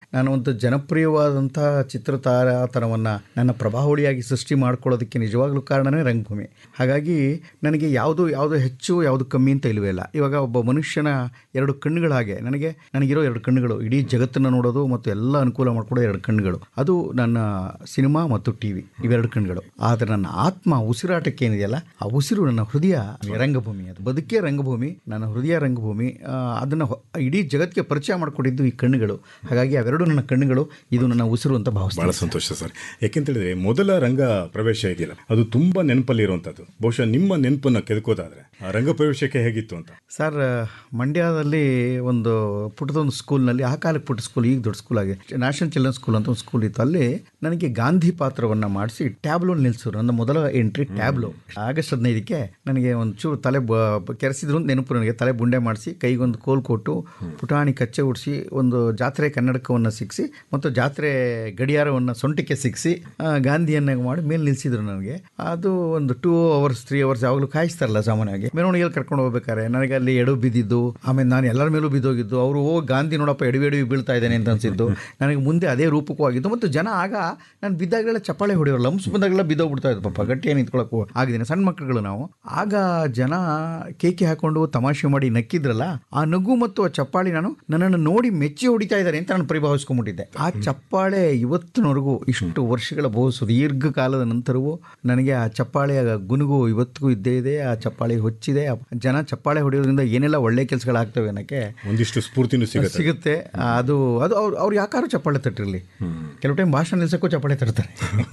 ನಾನು ಒಂದು ಜನಪ್ರಿಯವಾದಂಥ ಚಿತ್ರತಾರತನವನ್ನು ನನ್ನ ಪ್ರಭಾವಳಿಯಾಗಿ ಸೃಷ್ಟಿ ಮಾಡ್ಕೊಳ್ಳೋದಕ್ಕೆ ನಿಜವಾಗ್ಲೂ ಕಾರಣನೇ ರಂಗಭೂಮಿ ಹಾಗಾಗಿ ನನಗೆ ಯಾವುದು ಯಾವುದು ಹೆಚ್ಚು ಯಾವುದು ಕಮ್ಮಿ ಅಂತ ಇಲ್ವೇ ಇಲ್ಲ ಇವಾಗ ಒಬ್ಬ ಮನುಷ್ಯನ ಎರಡು ಕಣ್ಣುಗಳಾಗೆ ನನಗೆ ನನಗಿರೋ ಎರಡು ಕಣ್ಣುಗಳು ಇಡೀ ಜಗತ್ತನ್ನು ನೋಡೋದು ಮತ್ತು ಎಲ್ಲ ಅನುಕೂಲ ಮಾಡ್ಕೊಡೋ ಎರಡು ಕಣ್ಣುಗಳು ಅದು ನನ್ನ ಸಿನಿಮಾ ಮತ್ತು ಟಿ ವಿ ಇವೆರಡು ಕಣ್ಣುಗಳು ಆದರೆ ನನ್ನ ಆತ್ಮ ಉಸಿರಾಟಕ್ಕೆ ಏನಿದೆಯಲ್ಲ ಆ ಉಸಿರು ನನ್ನ ಹೃದಯ ರಂಗಭೂಮಿ ಅದು ಬದುಕೇ ರಂಗಭೂಮಿ ನನ್ನ ಹೃದಯ ರಂಗಭೂಮಿ ಆ, ಅದನ್ನು ಹೊ- ಇಡೀ ಜಗತ್ತಿಗೆ ಪರಿಚಯ ಮಾಡಿಕೊಟ್ಟಿದ್ದು ಈ ಕಣ್ಣುಗಳು ಹಾಗಾಗಿ ಅವೆರಡು ನನ್ನ ಕಣ್ಣುಗಳು ಇದು ನನ್ನ ಉಸಿರು ಅಂತ ಭಾವಿಸ್ತೀನಿ ಬಹಳ ಸಂತೋಷ ಸರ್ ಯಾಕೆಂತೇಳಿದ್ರೆ ಮೊದಲ ರಂಗ ಪ್ರವೇಶ ಇದೆಯಲ್ಲ ಅದು ತುಂಬಾ ನೆನಪಲ್ಲಿ ಇರುವಂತದ್ದು ಬಹುಶಃ ನಿಮ್ಮ ನೆನಪನ್ನ ಕೆದಕೋದಾದ್ರೆ ಆ ರಂಗ ಪ್ರವೇಶಕ್ಕೆ ಹೇಗಿತ್ತು ಅಂತ ಸರ್ ಮಂಡ್ಯದಲ್ಲಿ ಒಂದು ಪುಟ್ಟದೊಂದು ಸ್ಕೂಲ್ನಲ್ಲಿ ಆ ಕಾಲಕ್ಕೆ ಪುಟ್ಟ ಸ್ಕೂಲ್ ಈಗ ದೊಡ್ಡ ಸ್ಕೂಲ್ ಆಗಿದೆ ನ್ಯಾಷನಲ್ ಚಿಲ್ಡ್ರನ್ ಸ್ಕೂಲ್ ಅಂತ ಒಂದು ಸ್ಕೂಲ್ ಇತ್ತು ಅಲ್ಲಿ ನನಗೆ ಗಾಂಧಿ ಪಾತ್ರವನ್ನು ಮಾಡಿಸಿ ಟ್ಯಾಬ್ಲೋ ನಿಲ್ಲಿಸಿದ್ರು ನನ್ನ ಮೊದಲ ಎಂಟ್ರಿ ಟ್ಯಾಬ್ಲೋ ಆಗಸ್ಟ್ ಹದಿನೈದಕ್ಕೆ ನನಗೆ ಒಂದು ಚೂರು ತಲೆ ಬ ಕೆರೆಸಿದ್ರು ಅಂತ ನೆನಪು ನನಗೆ ತಲೆ ಬುಂಡೆ ಮಾಡಿಸಿ ಕೈಗೊಂದು ಕೋಲ್ ಕೊಟ್ಟು ಪುಟಾಣಿ ಕಚ್ಚೆ ಉಡಿಸಿ ಒಂದು ಜಾತ್ರೆ ಕನ್ನಡಕವನ್ನು ಸಿಕ್ಕಿಸಿ ಮತ್ತು ಜಾತ್ರೆ ಗಡಿಯಾರವನ್ನು ಸೊಂಟಕ್ಕೆ ಸಿಕ್ಕಿಸಿ ಗಾಂಧಿಯನ್ನ ಮಾಡಿ ಮೇಲೆ ನಿಲ್ಲಿಸಿದ್ರು ನನಗೆ ಅದು ಒಂದು ಟೂ ಅವರ್ಸ್ ತ್ರೀ ಅವರ್ಸ್ ಯಾವಾಗಲೂ ಕಾಯಿಸ್ತಾರಲ್ಲ ಸಾಮಾನ್ಯವಾಗಿ ಮೆರವಣಿಗೆಯಲ್ಲಿ ಕರ್ಕೊಂಡು ಹೋಗ್ಬೇಕಾದ್ರೆ ನನಗೆ ಅಲ್ಲಿ ಎಡು ಬಿದ್ದಿದ್ದು ಆಮೇಲೆ ನಾನು ಎಲ್ಲರ ಮೇಲೂ ಬಿದ್ದೋಗಿದ್ದು ಅವರು ಓ ಗಾಂಧಿ ನೋಡಪ್ಪ ಎಡವಿ ಎಡವಿ ಬೀಳ್ತಾ ಇದ್ದಾನೆ ಅಂತ ಅನ್ಸಿದ್ದು ನನಗೆ ಮುಂದೆ ಅದೇ ರೂಪಕ್ಕೂ ಆಗಿದ್ದು ಮತ್ತು ಜನ ಆಗ ನಾನು ಬಿದ್ದಾಗಲೆಲ್ಲ ಚಪ್ಪಾಳೆ ಹೊಡೆಯೋರು ಲಂಪ್ಸ್ ಬಂದಾಗೆಲ್ಲ ಬಿದ್ದೋಗ್ಬಿಡ್ತಾ ಇದ್ದು ಪಾಪ ಗಟ್ಟಿಯಾಗಿ ನಿಂತ್ಕೊಳ್ಳೋಕ್ಕೂ ಆಗಿದ್ದೀನಿ ಸಣ್ಣ ಮಕ್ಕಳುಗಳು ನಾವು ಆಗ ಜನ ಕೇಕೆ ಹಾಕೊಂಡು ತಮಾಷೆ ಮಾಡಿ ನಕ್ಕಿದ್ರಲ್ಲ ಆ ನಗು ಮತ್ತು ಆ ಚಪ್ಪಾಳಿ ನಾನು ನನ್ನನ್ನು ನೋಡಿ ಮೆಚ್ಚಿ ಹೊಡಿತಾ ಇದ್ದಾರೆ ಅಂತ ನಾನು ಪರಿಭಾವಿಸ್ಕೊಂಡ್ಬಿಟ್ಟಿದ್ದೆ ಆ ಚಪ್ಪಾಳೆ ಇವತ್ತಿನವರೆಗೂ ಇಷ್ಟು ವರ್ಷಗಳ ಬಹು ಸುದೀರ್ಘ ಕಾಲದ ನಂತರವೂ ನನಗೆ ಆ ಚಪ್ಪಾಳೆಯ ಗುನುಗು ಇವತ್ತಿಗೂ ಇದ್ದೇ ಇದೆ ಆ ಚಪ್ಪಾಳೆ ಹೊಚ್ಚಿದೆ ಆ ಜನ ಚಪ್ಪಾಳೆ ಹೊಡೆಯೋದ್ರಿಂದ ಏನೆಲ್ಲ ಒಳ್ಳೆ ಕೆಲಸಗಳಾಗ್ತವೆ ಅನ್ನೋಕ್ಕೆ ಒಂದಿಷ್ಟು ಸ್ಫೂರ್ತಿನೂ ಸಿಗುತ್ತೆ ಸಿಗುತ್ತೆ ಅದು ಅದು ಅವ್ರು ಅವ್ರು ಯಾಕಾರು ಚಪ್ಪಾಳೆ ತಟ್ಟಿರಲಿ ಕೆಲವು ಟೈಮ್ ಭಾಷಣ ನಿಲ್ಸಕ್ಕೂ ಚಪ್ಪಾಳೆ ತರ್ತಾರೆ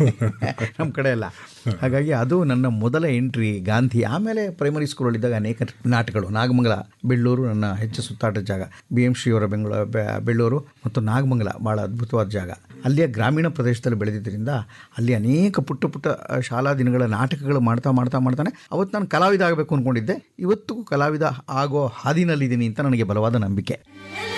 ನಮ್ಮ ಕಡೆ ಎಲ್ಲ ಹಾಗಾಗಿ ಅದು ನನ್ನ ಮೊದಲ ಎಂಟ್ರಿ ಗಾಂಧಿ ಆಮೇಲೆ ಪ್ರೈಮರಿ ಸ್ಕೂಲಲ್ಲಿದ್ದಾಗ ಅನೇಕ ನಾಟಕಗಳು ನಾಗಮಂಗಲ ಬೆಳ್ಳೂರು ನನ್ನ ಹೆಚ್ಚು ಸುತ್ತಾಟದ ಜಾಗ ಬಿ ಎಂ ಶ್ರೀಯವರ ಬೆಂಗಳೂರು ಬೆ- ಬೆಳ್ಳೂರು ಮತ್ತು ನಾಗಮಂಗಲ ಭಾಳ ಅದ್ಭುತವಾದ ಜಾಗ ಅಲ್ಲಿಯ ಗ್ರಾಮೀಣ ಪ್ರದೇಶದಲ್ಲಿ ಬೆಳೆದಿದ್ದರಿಂದ ಅಲ್ಲಿ ಅನೇಕ ಪುಟ್ಟ ಪುಟ್ಟ ಆ, ಶಾಲಾ ದಿನಗಳ ನಾಟಕಗಳು ಮಾಡ್ತಾ ಮಾಡ್ತಾ ಮಾಡ್ತಾನೆ ಅವತ್ತು ನಾನು ಕಲಾವಿದ ಆಗಬೇಕು ಅಂದ್ಕೊಂಡಿದ್ದೆ ಇವತ್ತಿಗೂ ಕಲಾವಿದ ಆಗೋ ಹಾದಿನಲ್ಲಿದ್ದೀನಿ ಅಂತ ನನಗೆ ಬಲವಾದ ನಂಬಿಕೆ